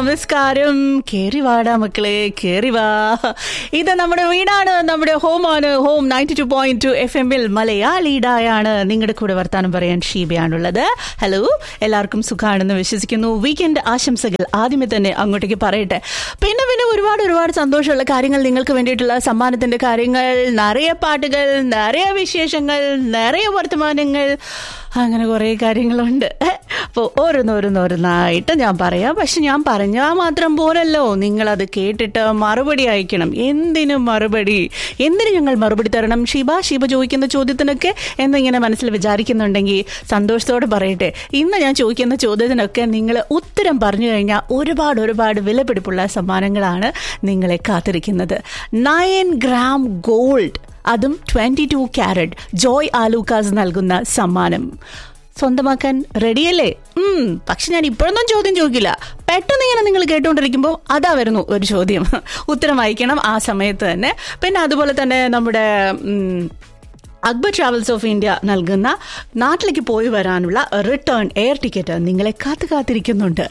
നമസ്കാരം കേറി വാടാ മക്കളെ കേറി വാ ഇത് നമ്മുടെ വീടാണ് നമ്മുടെ ഹോമാണ് home ninety two point two F എമ്മിൽ മലയാളീഡായാണ് നിങ്ങളുടെ കൂടെ വർത്താനം പറയാൻ ഷീബയാണുള്ളത് ഹലോ എല്ലാവർക്കും സുഖമാണെന്ന് വിശ്വസിക്കുന്നു വീക്കെൻഡ് ആശംസകൾ ആദ്യമേ തന്നെ അങ്ങോട്ടേക്ക് പറയട്ടെ പിന്നെ പിന്നെ ഒരുപാട് ഒരുപാട് സന്തോഷമുള്ള കാര്യങ്ങൾ നിങ്ങൾക്ക് വേണ്ടിയിട്ടുള്ള സമ്മാനത്തിന്റെ കാര്യങ്ങൾ നിറയെ പാട്ടുകൾ നിറയെ വിശേഷങ്ങൾ നിറയെ വർത്തമാനങ്ങൾ അങ്ങനെ കുറേ കാര്യങ്ങളുണ്ട് അപ്പോൾ ഓരോന്നോരോന്നോരോന്നായിട്ട് ഞാൻ പറയാം പക്ഷെ ഞാൻ പറഞ്ഞാൽ മാത്രം പോരല്ലോ നിങ്ങളത് കേട്ടിട്ട് മറുപടി അയക്കണം എന്തിനും മറുപടി എന്തിനു ഞങ്ങൾ മറുപടി തരണം ഷിബ ഷിബ ചോദിക്കുന്ന ചോദ്യത്തിനൊക്കെ എന്നിങ്ങനെ മനസ്സിൽ വിചാരിക്കുന്നുണ്ടെങ്കിൽ സന്തോഷത്തോടെ പറയട്ടെ ഇന്ന് ഞാൻ ചോദിക്കുന്ന ചോദ്യത്തിനൊക്കെ നിങ്ങൾ ഉത്തരം പറഞ്ഞു കഴിഞ്ഞാൽ ഒരുപാട് ഒരുപാട് വിലപിടിപ്പുള്ള സമ്മാനങ്ങളാണ് നിങ്ങളെ കാത്തിരിക്കുന്നത് നയൻ ഗ്രാം ഗോൾഡ് അതും twenty two carat Joy Alukkas നൽകുന്ന സമ്മാനം സ്വന്തമാക്കാൻ റെഡിയല്ലേ ഉം പക്ഷെ ഞാൻ ഇപ്പോഴൊന്നും ചോദ്യം ചോദിക്കില്ല പെട്ടെന്ന് ഇങ്ങനെ നിങ്ങൾ കേട്ടുകൊണ്ടിരിക്കുമ്പോൾ അതാ വരുന്നു ഒരു ചോദ്യം ഉത്തരം വായിക്കണം ആ സമയത്ത് തന്നെ പിന്നെ അതുപോലെ തന്നെ നമ്മുടെ ഉം, അക്ബർ ട്രാവൽസ് ഓഫ് ഇന്ത്യ നൽകുന്ന നാട്ടിലേക്ക് പോയി വരാനുള്ള റിട്ടേൺ എയർ ടിക്കറ്റ് നിങ്ങളെ കാത്തു കാത്തിരിക്കുന്നുണ്ട്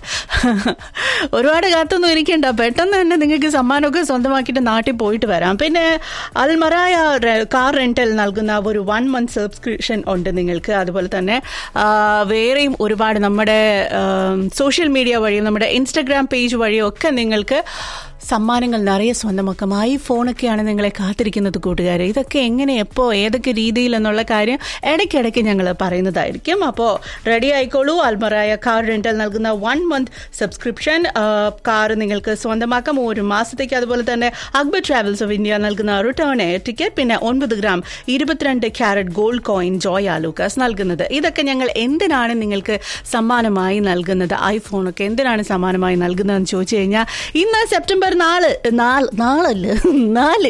ഒരുപാട് കാത്തൊന്നും ഇരിക്കണ്ട പെട്ടെന്ന് തന്നെ നിങ്ങൾക്ക് സമ്മാനമൊക്കെ സ്വന്തമാക്കിയിട്ട് നാട്ടിൽ പോയിട്ട് വരാം പിന്നെ അൽമറായ റെ- കാർ റെന്റൽ നൽകുന്ന ഒരു വൺ മന്ത് സബ്സ്ക്രിപ്ഷൻ ഉണ്ട് നിങ്ങൾക്ക് അതുപോലെ തന്നെ ആ, വേറെയും ഒരുപാട് നമ്മുടെ സോഷ്യൽ മീഡിയ വഴിയും നമ്മുടെ ഇൻസ്റ്റഗ്രാം പേജ് വഴിയും ഒക്കെ നിങ്ങൾക്ക് സമ്മാനങ്ങൾ നിറയെ സ്വന്തമാക്കാം ഐ ഫോണൊക്കെയാണ് നിങ്ങളെ കാത്തിരിക്കുന്നത് കൂട്ടുകാരെ ഇതൊക്കെ എങ്ങനെ എപ്പോൾ ഏതൊക്കെ രീതിയിൽ എന്നുള്ള കാര്യം ഇടയ്ക്കിടയ്ക്ക് ഞങ്ങൾ പറയുന്നതായിരിക്കും അപ്പോൾ റെഡി ആയിക്കോളൂ അൽമറായ കാർ റെന്റൽ നൽകുന്ന വൺ മന്ത് സബ്സ്ക്രിപ്ഷൻ കാർ നിങ്ങൾക്ക് സ്വന്തമാക്കാം ഒരു മാസത്തേക്ക് അതുപോലെ തന്നെ അക്ബർ ട്രാവൽസ് ഓഫ് ഇന്ത്യ നൽകുന്ന റിട്ടേൺ എയർ ടിക്കറ്റ് പിന്നെ ഒൻപത് ഗ്രാം ഇരുപത്തിരണ്ട് carat gold coin Joy Alukkas നൽകുന്നത് ഇതൊക്കെ ഞങ്ങൾ എന്തിനാണ് നിങ്ങൾക്ക് സമ്മാനമായി നൽകുന്നത് ഐഫോണൊക്കെ എന്തിനാണ് സമ്മാനമായി നൽകുന്നതെന്ന് ചോദിച്ചു കഴിഞ്ഞാൽ ഇന്ന് സെപ്റ്റംബർ നാല് നാല് നാലല്ല നാല്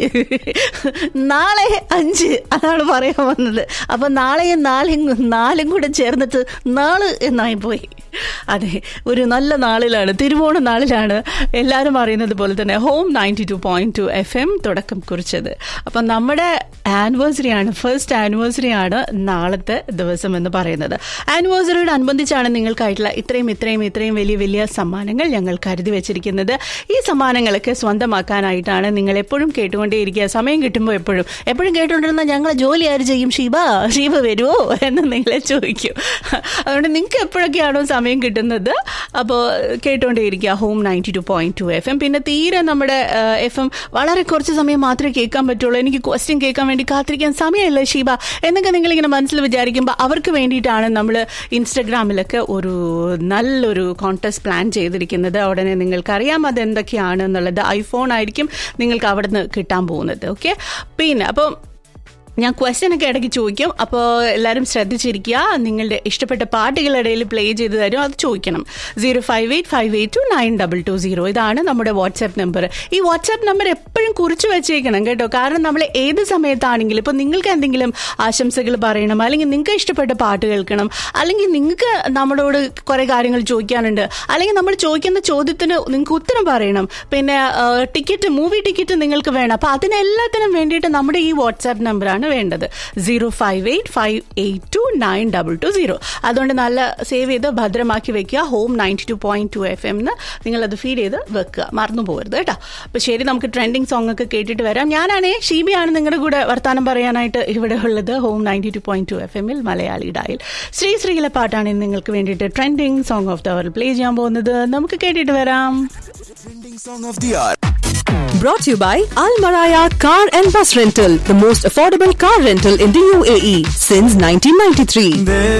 നാളെ അഞ്ച് അതാണ് പറയാൻ വന്നത് അപ്പൊ നാളെയും നാളെയും നാലും കൂടെ ചേർന്നിട്ട് നാള് എന്നായി പോയി അതെ ഒരു നല്ല നാളിലാണ് തിരുവോണ നാളിലാണ് എല്ലാവരും അറിയുന്നത് പോലെ തന്നെ home ninety two point two F M തുടക്കം കുറിച്ചത് അപ്പം നമ്മുടെ ആനിവേഴ്സറി ആണ് ഫസ്റ്റ് ആനിവേഴ്സറി ആണ് നാളത്തെ ദിവസം എന്ന് പറയുന്നത് ആനിവേഴ്സറിയോട് അനുബന്ധിച്ചാണ് നിങ്ങൾക്കായിട്ടുള്ള ഇത്രയും ഇത്രയും ഇത്രയും വലിയ വലിയ സമ്മാനങ്ങൾ ഞങ്ങൾ കരുതി വെച്ചിരിക്കുന്നത് ഈ സമ്മാനങ്ങളൊക്കെ സ്വന്തമാക്കാനായിട്ടാണ് നിങ്ങൾ എപ്പോഴും കേട്ടുകൊണ്ടേയിരിക്കുക സമയം കിട്ടുമ്പോൾ എപ്പോഴും എപ്പോഴും കേട്ടുകൊണ്ടിരുന്ന ഞങ്ങളെ ജോലി ആര് ചെയ്യും ഷീബ ഷീബ വരുമോ എന്ന് നിങ്ങളെ ചോദിക്കും അതുകൊണ്ട് നിങ്ങൾക്ക് എപ്പോഴൊക്കെയാണോ സമയം കിട്ടുന്നത് അപ്പോൾ കേട്ടുകൊണ്ടേയിരിക്കുക home ninety two point two F M പിന്നെ തീരെ നമ്മുടെ എഫ് എം വളരെ കുറച്ച് സമയം മാത്രമേ കേൾക്കാൻ പറ്റുള്ളൂ എനിക്ക് ക്വസ്റ്റ്യൻ കേൾക്കാൻ വേണ്ടി കാത്തിരിക്കാൻ സമയമില്ല ഷീബ എന്നൊക്കെ നിങ്ങളിങ്ങനെ മനസ്സിൽ വിചാരിക്കുമ്പോൾ അവർക്ക് വേണ്ടിയിട്ടാണ് നമ്മൾ ഇൻസ്റ്റഗ്രാമിലൊക്കെ ഒരു നല്ലൊരു കോൺടെസ്റ്റ് പ്ലാൻ ചെയ്തിരിക്കുന്നത് ഉടനെ നിങ്ങൾക്കറിയാം അത് എന്തൊക്കെയാണ് എന്നുള്ളത് ഐഫോൺ ആയിരിക്കും നിങ്ങൾക്ക് അവിടെ നിന്ന് കിട്ടാൻ പോകുന്നത് ഓക്കെ പിന്നെ അപ്പം ഞാൻ ക്വസ്റ്റ്യൻ ഒക്കെ ഇടയ്ക്ക് ചോദിക്കും അപ്പോൾ എല്ലാവരും ശ്രദ്ധിച്ചിരിക്കുക നിങ്ങളുടെ ഇഷ്ടപ്പെട്ട പാട്ടുകളിടയിൽ പ്ലേ ചെയ്ത് തരും അത് ചോദിക്കണം zero five eight five eight two nine double two zero ഇതാണ് നമ്മുടെ വാട്സാപ്പ് നമ്പർ ഈ വാട്സാപ്പ് നമ്പർ എപ്പോഴും കുറിച്ച് വെച്ചേക്കണം കേട്ടോ കാരണം നമ്മൾ ഏത് സമയത്താണെങ്കിലും ഇപ്പോൾ നിങ്ങൾക്ക് എന്തെങ്കിലും ആശംസകൾ പറയണം അല്ലെങ്കിൽ നിങ്ങൾക്ക് ഇഷ്ടപ്പെട്ട പാട്ട് കേൾക്കണം അല്ലെങ്കിൽ നിങ്ങൾക്ക് നമ്മളോട് കുറേ കാര്യങ്ങൾ ചോദിക്കാനുണ്ട് അല്ലെങ്കിൽ നമ്മൾ ചോദിക്കുന്ന ചോദ്യത്തിന് നിങ്ങൾക്ക് ഉത്തരം പറയണം പിന്നെ ടിക്കറ്റ് മൂവി ടിക്കറ്റ് നിങ്ങൾക്ക് വേണം അപ്പോൾ അതിനെല്ലാത്തിനും വേണ്ടിയിട്ട് നമ്മുടെ ഈ വാട്സാപ്പ് നമ്പറാണ് വേണ്ടത് zero five eight five eight two nine double two zero അതുകൊണ്ട് നല്ല സേവ് ചെയ്ത് ഭദ്രമാക്കി വെക്കുക home ninety two point two F എംന്ന് നിങ്ങളത് ഫീഡ് ചെയ്ത് വെക്കുക മറന്നു പോകരുത് കേട്ടോ അപ്പോൾ ശരി നമുക്ക് ട്രെൻഡിങ് സോങ് ഒക്കെ കേട്ടിട്ട് വരാം ഞാനാണേ ഷീബിയാണ് നിങ്ങളുടെ കൂടെ വർത്താനം പറയാനായിട്ട് ഇവിടെ ഉള്ളത് home ninety two point two F എമ്മിൽ മലയാളി ഡായിൽ ശ്രീ ശ്രീയിലെ പാട്ടാണ് ഇന്ന് നിങ്ങൾക്ക് വേണ്ടിയിട്ട് trending song of the hour play ചെയ്യാൻ പോകുന്നത് നമുക്ക് കേട്ടിട്ട് വരാം Trending song of the hour. Brought to you by Al Maraya Car and Bus Rental, the most affordable car rental in the UAE since 1993.